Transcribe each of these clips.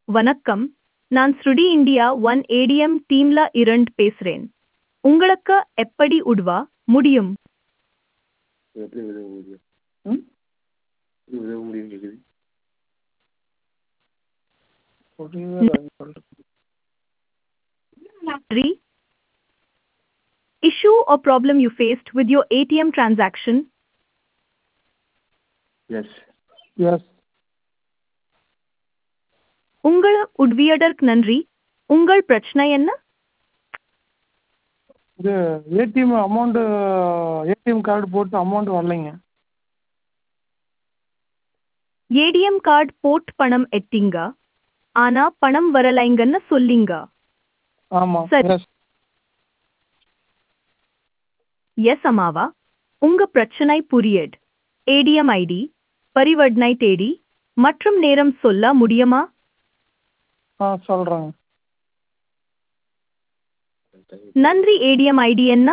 வணக்கம் நான் ஸ்ருடி இந்தியா ஒன் ஏடிஎம் டீம்ல இருந்து பேசுறேன் உங்களுக்கு எப்படி உதவ முடியும் எப்படி உதவ முடியும் ம் எப்படி உதவ முடியும்னு கேட்குது Three. Issue or problem you faced with your ATM transaction? Yes yes உங்கள் உதவியதற்கு நன்றி உங்கள் பிரச்சனை என்ன இது ஏடிஎம் அமௌண்ட்டு ஏடிஎம் கார்டு போட்டு அமௌண்ட் வரலைங்க ஏடிஎம் கார்டு போட் பணம் எட்டிங்க ஆனா பணம் வரலைங்கன்னு சொல்லிங்க ஆமாம் சரி. எஸ் எஸ் அம்மாவா உங்க பிரச்சனை புரியட் ஏடிஎம் ஐடி பரிவர்த்தனை தேதி மற்றும் நேரம் சொல்ல முடியுமா ஆ சொல்கிறேங்க நன்றி ஏடிஎம் ஐடி என்ன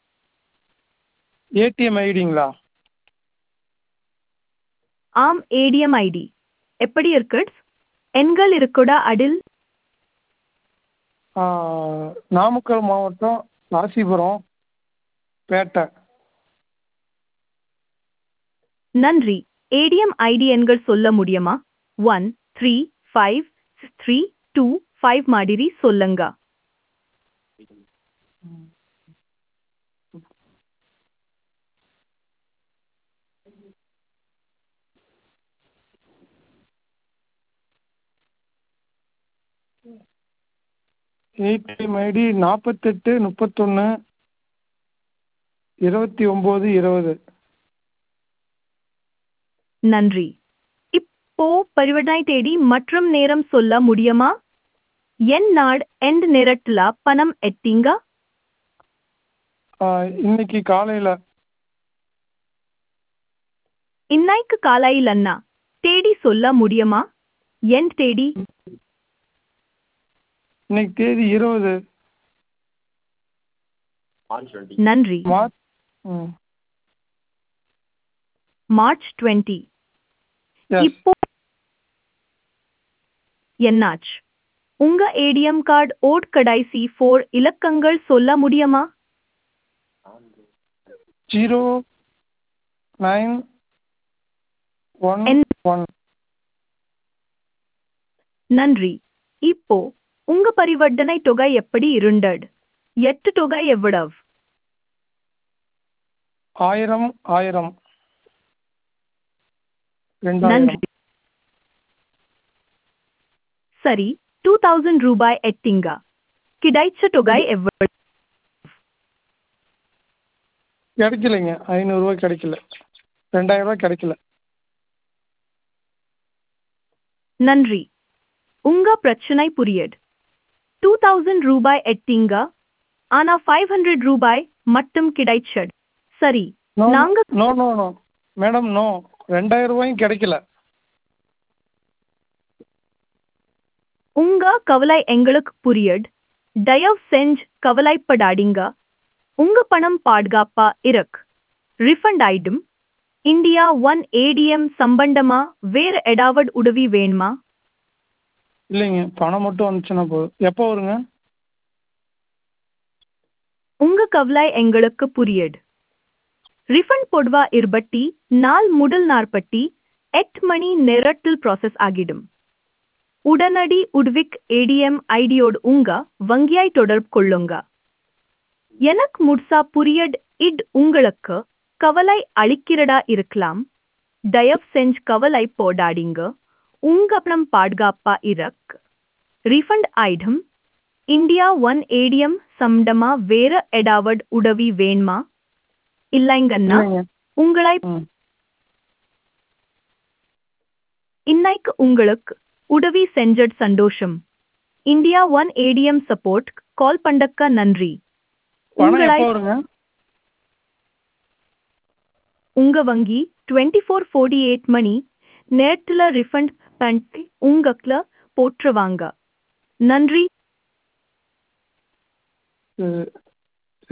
ஏடிஎம் ஐடிங்களா ஆம் ஏடிஎம் ஐடி எப்படி இருக்கு எண்கள் இருக்குடா அதில் ஆ, நாமக்கல் மாவட்டம் ராசிபுரம் பேட்டை நன்றி ஏடிஎம் ஐடி எண்கள் சொல்ல முடியுமா one three five three two five மாதிரி சொல்லுங்க ஏடிஎம் ஐடி நாற்பத்தெட்டு முப்பத்தொன்று இருபத்தி ஒம்பது இருபது நன்றி இப்போ பரிவர்த்தனை தேதி மற்றும் நேரம் சொல்ல முடியுமா என் நாள் எண்ட் நேரத்துல பணம் எட்டிங்க ஆ, இன்னைக்கு காலையில் இன்னைக்கு காலையில் அண்ணா தேடி சொல்ல முடியுமா என் தேடி இன்னைக்கு தேதி இருபது மார்ச் டுவெண்ட்டி நன்றி மார்ச் ம் மார்ச் டுவெண்ட்டி எஸ் இப்போ என்னாச்சு உங்க ஏடிஎம் கார்டு ஓட் கடைசி ஃபோர் இலக்கங்கள் சொல்ல முடியுமா ஜீரோ நைன் ஒன் என்- ஒன் நன்றி இப்போ உங்க பரிவர்த்தனை தொகை எப்படி இருந்தது எட்டு தொகை எவ்வளவு ஆயிரம் ஆயிரம் ரெண்டாயிரம் நன்றி சரி டூ தௌசண்ட் ரூபாய் எட்டிங்க கிடைச்ச தொகை எவ்வளவு கிடைக்கலைங்க ஐநூறுரூவா கிடைக்கல ரெண்டாயிரம் ரூபாய் கிடைக்கல நன்றி உங்க பிரச்சனை புரியது டூ தௌசண்ட் ரூபாய் எட்டிங்க ஆனா ஃபைவ் ஹண்ட்ரட் ரூபாய் மட்டும் கிடைச்சது சரி நோ நாங்க no no no madam no ரெண்டாயிரம் ரூபாயும் கிடைக்கல உங்க கவலை எங்களுக்கு புரியது தயவு செஞ்சு கவலைப்படாதீங்க உங்க பணம் பாதுகாப்பா இருக்கு ரிஃபண்ட் ஆயிடும் இந்தியா ஒன் ஏடிஎம் சம்பந்தமா வேற ஏதாவது உதவி வேணுமா இல்லைங்க பணம் மட்டும் வந்துச்சுன்னா போதும் எப்போ வருங்க உங்க கவலை எங்களுக்கு புரியுது ரிஃபண்ட் போடுவா இருபட்டி நாள் முதல் நாற்பட்டி எட்டு மணி நேரத்தில் ப்ராசஸ் ஆகிடும் உடனடி உட்விக் ஏடிஎம் ஐடியோடு உங்க வங்கியாய் தொடர்பு கொள்ளுங்க எனக்கு முட்சா புரியட் இட் உங்களுக்கு கவலை அளிக்கிறதா இருக்கலாம் தயவு செஞ்சு கவலை போடாதீங்க உங்க பணம் பாதுகாப்பா இருக்கு refund item India one ATM சம்பந்தமா வேற ஏதாவது உதவி வேணுமா இல்லைங்கண்ணா இல்லைங்க உங்களை ம் இன்னைக்கு உங்களுக்கு உதவி செஞ்சது சந்தோஷம் India one ATM support call பண்ணக்க நன்றி பணம் உங்களை எப்போ வருங்க உங்க வங்கி டுவெண்ட்டி ஃபோர் ஃபோர்ட்டி எயிட் மணி நேரத்தில் ரிஃபண்ட் பண்ணி உங்கக்குல போற்றுவாங்க நன்றி இது